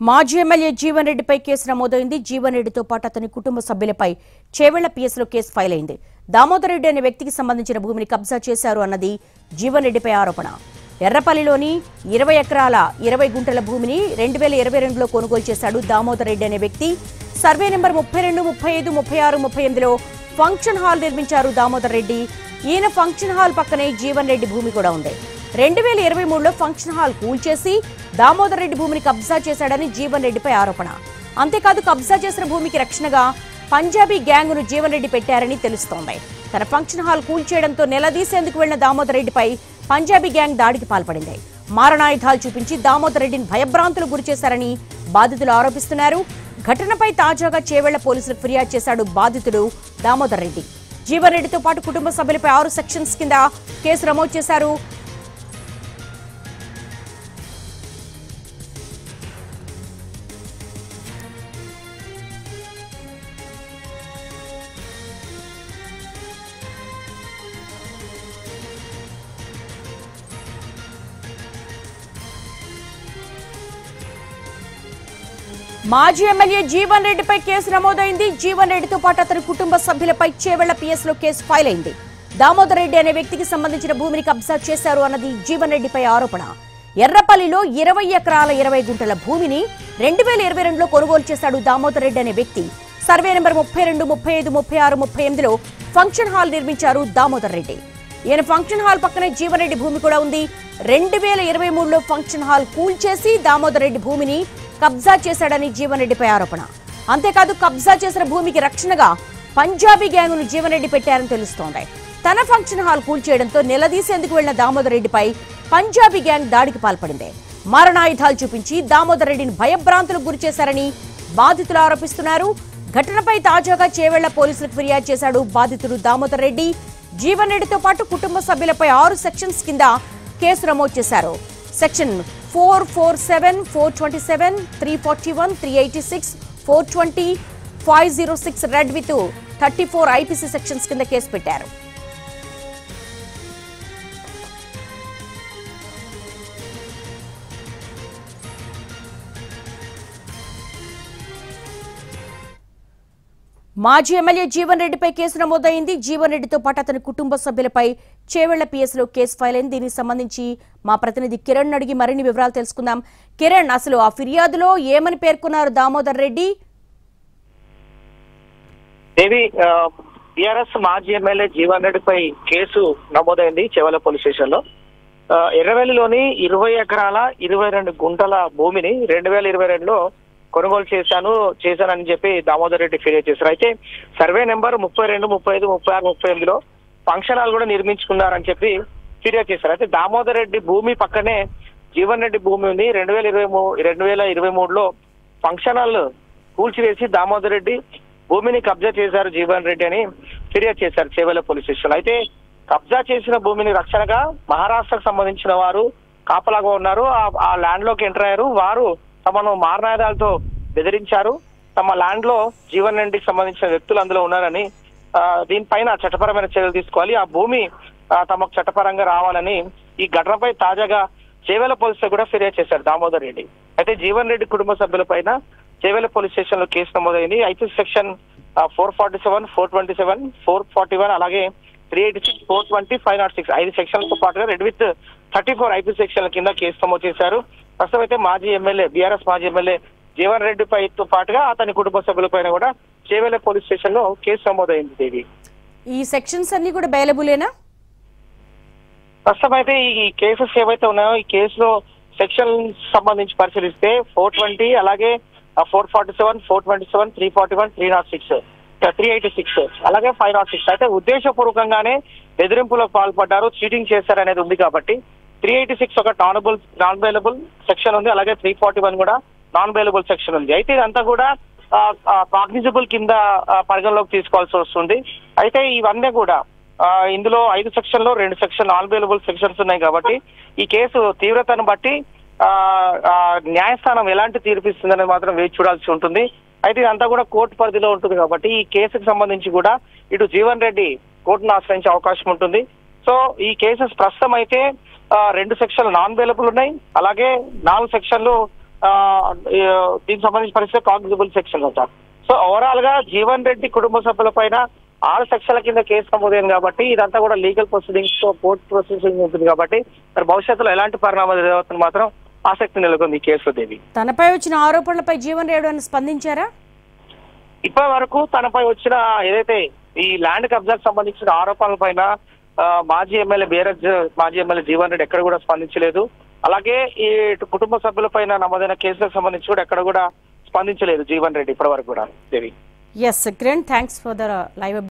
మాజీ ఎమ్మెల్యే జీవన్ రెడ్డిపై కేసు నమోదైంది జీవన్ రెడ్డితో పాటు అతని కుటుంబ సభ్యులపై చేవెళ్ల పిఎస్లో కేసు ఫైల్ అయింది దామోదర్ రెడ్డి అనే వ్యక్తికి సంబంధించిన భూమిని కబ్జా చేశారు అన్నది జీవన్ రెడ్డిపై ఆరోపణ ఎర్రపల్లిలోని ఇరవై ఎకరాల ఇరవై గుంటల భూమిని రెండు వేల ఇరవై రెండులో కొనుగోలు చేశాడు దామోదర్ రెడ్డి అనే వ్యక్తి సర్వే నెంబర్ ముప్పై రెండు ముప్పై ఐదు ముప్పై ఆరు ముప్పై ఎనిమిదిలో ఫంక్షన్ హాల్ నిర్మించారు దామోదర్ రెడ్డి ఈయన ఫంక్షన్ హాల్ పక్కనే జీవన్ రెడ్డి భూమి కూడా ఉంది రెండు వేల ఇరవై మూడులో ఫంక్షన్ హాల్ కూల్చేసి దామోదర్ రెడ్డి భూమిని కబ్జా చేశాడని జీవన్ రెడ్డిపై ఆరోపణ అంతేకాదు కబ్జా చేసిన భూమికి రక్షణగా పంజాబీ గ్యాంగును జీవన్ రెడ్డి పెట్టారని తెలుస్తోంది తన ఫంక్షన్ హాల్ కూల్చేయడంతో నిలదీసేందుకు వెళ్లిన దామోదర్ రెడ్డిపై పంజాబీ గ్యాంగ్ దాడికి పాల్పడింది మారణాయుధాలు చూపించి దామోదర్ రెడ్డిని భయభ్రాంతులు గురిచేశారని బాధితులు ఆరోపిస్తున్నారు ఘటనపై తాజాగా చేవెళ్ల పోలీసులకు ఫిర్యాదు చేశాడు బాధితుడు దామోదర్ రెడ్డి జీవన్ రెడ్డితో పాటు కుటుంబ సభ్యులపై ఆరు సెక్షన్స్ కింద కేసు నమోదు చేశారు మాజీ ఎమ్మెల్యే జీవన్ రెడ్డిపై కేసు నమోదైంది జీవన్ రెడ్డితో పాటు అతని కుటుంబ సభ్యులపై చేవెళ్ల పిఎస్ లో కేసు ఫైల్ అయింది దామోదర్ రెడ్డి అనే వ్యక్తికి సంబంధించిన భూమిని కబ్జా చేశారు అన్నది జీవన్ రెడ్డిపై ఆరోపణ ఎర్రపల్లిలో ఇరవై ఎకరాల ఇరవై గుంటల భూమిని రెండు వేల ఇరవై రెండులో కొనుగోలు చేశాడు దామోదర్ రెడ్డి అనే వ్యక్తి సర్వే నెంబర్ ముప్పై రెండు ముప్పై ఐదు ముప్పై ఆరు ముప్పై ఎనిమిదిలో ఫంక్షన్ హాల్ నిర్మించారు దామోదర్ రెడ్డి ఈయన ఫంక్షన్ హాల్ పక్కనే జీవన్ రెడ్డి భూమి కూడా ఉంది రెండు వేల ఇరవై మూడులో ఫంక్షన్ హాల్ కూల్చేసి దామోదర్ రెడ్డి భూమిని కబ్జా చేశాడని జీవన్ రెడ్డిపై ఆరోపణ అంతేకాదు కబ్జా చేసిన భూమికి రక్షణగా పంజాబీ గ్యాంగును జీవన్ రెడ్డి పెట్టారని తెలుస్తోంది తన ఫంక్షన్ హాల్ కూల్చేయడంతో నిలదీసేందుకు వెళ్లిన దామోదర్ రెడ్డిపై పంజాబీ గ్యాంగ్ దాడికి పాల్పడింది మారణాయుధాలు చూపించి దామోదర్ రెడ్డిని భయభ్రాంతులకు గురిచేశారని బాధితులు ఆరోపిస్తున్నారు ఘటనపై తాజాగా చేవెళ్ల పోలీసులకు ఫిర్యాదు చేశాడు బాధితుడు దామోదర్ రెడ్డి జీవన్ రెడ్డితో పాటు కుటుంబ సభ్యులపై ఆరు సెక్షన్స్ కింద కేసు నమోదు చేశారు section four four seven four twenty seven three forty one three eighty six four twenty five zero six read with thirty four IPC sections కింద కేసు పెట్టారు మాజీ ఎమ్మెల్యే జీవన్ రెడ్డిపై కేసు నమోదైంది జీవన్ రెడ్డితో పాటు అతని కుటుంబ సభ్యులపై చేవెళ్ల పిఎస్లో కేసు ఫైల్ అయింది దీనికి సంబంధించి మా ప్రతినిధి కిరణ్ అడిగి మరిన్ని వివరాలు తెలుసుకుందాం కిరణ్ అసలు ఆ ఫిర్యాదులో ఏమని పేర్కొన్నారు దామోదర్ రెడ్డి దేవి టిఆర్ఎస్ మాజీ ఎమ్మెల్యే జీవన్ రెడ్డిపై కేసు నమోదైంది చెవల పోలీస్ స్టేషన్ లో ఆ, ఎర్రవెల్లిలోని ఇరవై ఎకరాల ఇరవై రెండు గుంటల భూమిని రెండు వేల ఇరవై రెండులో కొనుగోలు చేశాను చేశానని చెప్పి దామోదర్ రెడ్డి ఫిర్యాదు చేశారు అయితే సర్వే నెంబర్ ముప్పై రెండు ముప్పై ఐదు ముప్పై ఆరు ముప్పై ఎనిమిదిలో ఫంక్షన్ హాల్ కూడా నిర్మించుకున్నారని చెప్పి ఫిర్యాదు చేశారు అయితే దామోదర్ రెడ్డి భూమి పక్కనే జీవన్ రెడ్డి భూమి ఉంది రెండు వేల ఇరవై మూ రెండు వేల ఇరవై మూడులో ఫంక్షన్ హాల్ కూల్చివేసి దామోదర్ రెడ్డి భూమిని కబ్జా చేశారు జీవన్ రెడ్డి అని ఫిర్యాదు చేశారు చేవెల పోలీస్ స్టేషన్ అయితే కబ్జా చేసిన భూమిని రక్షణగా మహారాష్ట్రకు సంబంధించిన వారు కాపలాగా ఉన్నారు ఆ- ఆ ల్యాండ్ లోకి ఎంటర్ అయ్యారు వారు తమను మారణాయుధాలతో బెదిరించారు తమ ల్యాండ్ లో జీవన్ రెడ్డికి సంబంధించిన వ్యక్తులు అందులో ఉన్నారని ఆ, దీనిపైన చట్టపరమైన చర్యలు తీసుకోవాలి ఆ భూమి ఆ, తమకు చట్టపరంగా రావాలని ఈ ఘటనపై తాజాగా చేవేల పోలీసులు కూడా ఫిర్యాదు చేశారు దామోదర్ రెడ్డి అయితే జీవన్ రెడ్డి కుటుంబ సభ్యులపైన చేవేల పోలీస్ స్టేషన్ లో కేసు నమోదైంది IP section four forty seven four twenty seven four forty one అలాగే three eighty six four twenty five naught six ఐదు సెక్షన్లతో పాటుగా read with thirty four IP సెక్షన్ల కింద కేసు నమోదు చేశారు ప్రస్తుతం అయితే మాజీ ఎమ్మెల్యే బీఆర్ఎస్ మాజీ ఎమ్మెల్యే జీవన్ రెడ్డిపై తో పాటుగా అతని కుటుంబ సభ్యులపైన కూడా చేవేల పోలీస్ స్టేషన్ లో కేసు నమోదైంది దేవి ఈ సెక్షన్స్ అన్ని కూడా బయలబులేనా ప్రస్తుతం అయితే ఈ కేసెస్ ఏవైతే ఉన్నాయో ఈ కేసులో సెక్షన్ సంబంధించి పరిశీలిస్తే ఫోర్ ట్వంటీ అలాగే four forty seven four twenty seven three forty one three naught six three eighty six అలాగే ఫైవ్ నాట్ సిక్స్ అయితే ఉద్దేశపూర్వకంగానే బెదిరింపులకు పాల్పడ్డారు చీటింగ్ చేశారు అనేది ఉంది కాబట్టి త్రీ ఎయిటీ సిక్స్ ఒక నానబుల్ నాన్ బెయిలబుల్ సెక్షన్ ఉంది అలాగే త్రీ ఫార్టీ వన్ కూడా నాన్ బెయిలబుల్ సెక్షన్ ఉంది అయితే ఇదంతా కూడా కాగ్నిజబుల్ కింద ఆ, పరిగణలోకి తీసుకోవాల్సి వస్తుంది అయితే ఇవన్నీ కూడా ఆ, ఇందులో ఐదు సెక్షన్ లో రెండు సెక్షన్ నాన్ బెయిలబుల్ సెక్షన్స్ ఉన్నాయి కాబట్టి ఈ కేసు తీవ్రతను బట్టి ఆ, ఆ, న్యాయస్థానం ఎలాంటి తీర్పు ఇస్తుందనేది మాత్రం వేచి చూడాల్సి ఉంటుంది అయితే ఇదంతా కూడా కోర్టు పరిధిలో ఉంటుంది కాబట్టి ఈ కేసుకు సంబంధించి కూడా ఇటు జీవన్ రెడ్డి కోర్టును ఆశ్రయించే అవకాశం ఉంటుంది సో ఈ కేసెస్ ప్రస్తుతం అయితే ఆ, రెండు సెక్షన్లు నాన్ బెయిలబుల్ ఉన్నాయి అలాగే నాలుగు సెక్షన్లు ఆ, ఈ, దీనికి సంబంధించిన పరిస్థితి కాగ్నిజబుల్ సెక్షన్ అంటారు సో ఓవరాల్ గా జీవన్ రెడ్డి కుటుంబ సభ్యుల పైన ఆరు సెక్షన్ల కింద కేసు నమోదైంది కాబట్టి ఇదంతా కూడా లీగల్ ప్రొసీడింగ్స్ తో కోర్ట్ ప్రొసీడింగ్ ఉంటుంది కాబట్టి మరి భవిష్యత్తులో ఎలాంటి పరిణామాలు జరుగుతుంది మాత్రం ఆసక్తి నెలకొంది ఈ కేసులో దేవి తనపై వచ్చిన ఆరోపణలపై జీవన్ రెడ్డి అని స్పందించారా ఇప్పటి వరకు తనపై వచ్చిన ఏదైతే ఈ ల్యాండ్ కబ్జాకు సంబంధించిన ఆరోపణల పైన ఆ, మాజీ ఎమ్మెల్యే బీరజ్ మాజీ ఎమ్మెల్యే జీవన్ రెడ్డి ఎక్కడ కూడా స్పందించలేదు అలాగే ఈ కుటుంబ సభ్యుల పైన నమోదైన కేసులకు సంబంధించి కూడా ఎక్కడ కూడా స్పందించలేదు జీవన్ రెడ్డి ఇప్పటి వరకు కూడా Devi yes Kiran thanks for the live